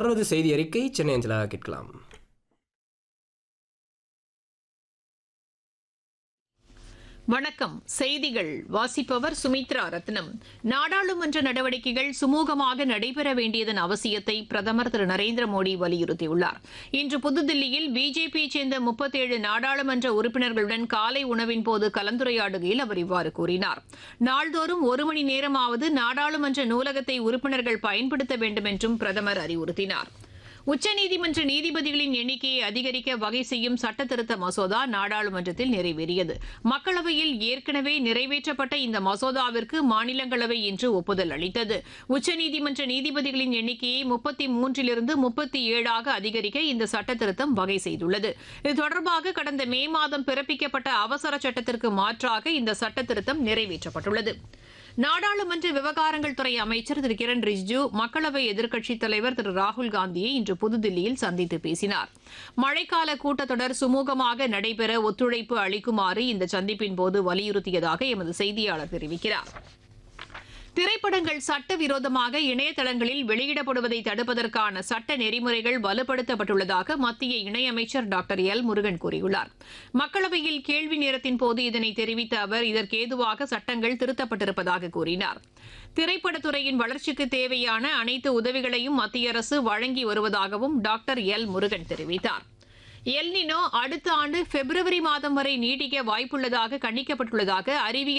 தொடர்வது செய்தி அறிக்கை சென்னை அஞ்சலாக கேட்கலாம் வணக்கம் செய்திகள் வாசிப்பவர் சுமித்ரா ரத்னம் நாடாளுமன்ற நடவடிக்கைகள் சுமூகமாக நடைபெற வேண்டியதன் அவசியத்தை பிரதமர் திரு நரேந்திர மோடி வலியுறுத்தியுள்ளார் இன்று புதுதில்லியில் பிஜேபியை சேர்ந்த முப்பத்தேழு நாடாளுமன்ற உறுப்பினர்களுடன் காலை உணவின் போது கலந்துரையாடுகையில் அவர் இவ்வாறு கூறினார் நாள்தோறும் ஒரு மணி நேரமாவது நாடாளுமன்ற நூலகத்தை உறுப்பினர்கள் பயன்படுத்த வேண்டும் என்றும் பிரதமர் அறிவுறுத்தினார் உச்சநீதிமன்ற நீதிபதிகளின் எண்ணிக்கையை அதிகரிக்க வகை செய்யும் சட்ட திருத்த மசோதா நாடாளுமன்றத்தில் நிறைவேறியது மக்களவையில் ஏற்கனவே நிறைவேற்றப்பட்ட இந்த மசோதாவிற்கு மாநிலங்களவை இன்று ஒப்புதல் அளித்தது உச்சநீதிமன்ற நீதிபதிகளின் எண்ணிக்கையை முப்பத்தி மூன்றிலிருந்து முப்பத்தி ஏழாக அதிகரிக்க இந்த சட்ட திருத்தம் வகை செய்துள்ளது இது தொடர்பாக கடந்த மே மாதம் பிறப்பிக்கப்பட்ட அவசர சட்டத்திற்கு மாற்றாக இந்த சட்ட திருத்தம் நிறைவேற்றப்பட்டுள்ளது நாடாளுமன்ற விவகாரங்கள் துறை அமைச்சர் திரு கிரண் ரிஜிஜு மக்களவை எதிர்க்கட்சித் தலைவர் திரு ராகுல் காந்தியை இன்று புதுதில்லியில் சந்தித்து பேசினார் மழைக்கால கூட்டத்தொடர் சுமூகமாக நடைபெற ஒத்துழைப்பு அளிக்குமாறு இந்த சந்திப்பின் போது வலியுறுத்தியதாக எமது செய்தியாளர் தெரிவிக்கிறார் திரைப்படங்கள் சட்டவிரோதமாக இணையதளங்களில் வெளியிடப்படுவதை தடுப்பதற்கான சட்ட நெறிமுறைகள் வலுப்படுத்தப்பட்டுள்ளதாக மத்திய இணையமைச்சர் டாக்டர் எல் முருகன் கூறியுள்ளார் மக்களவையில் கேள்வி நேரத்தின் போது இதனை தெரிவித்த அவர் இதற்கேதுவாக சட்டங்கள் திருத்தப்பட்டிருப்பதாக கூறினார் திரைப்படத்துறையின் வளர்ச்சிக்கு தேவையான அனைத்து உதவிகளையும் மத்திய அரசு வழங்கி வருவதாகவும் டாக்டர் எல் முருகன் தெரிவித்தார் எல்னினோ அடுத்த ஆண்டு பிப்ரவரி மாதம் வரை நீடிக்க வாய்ப்புள்ளதாக கணிக்கப்பட்டுள்ளதாக அறிவியல்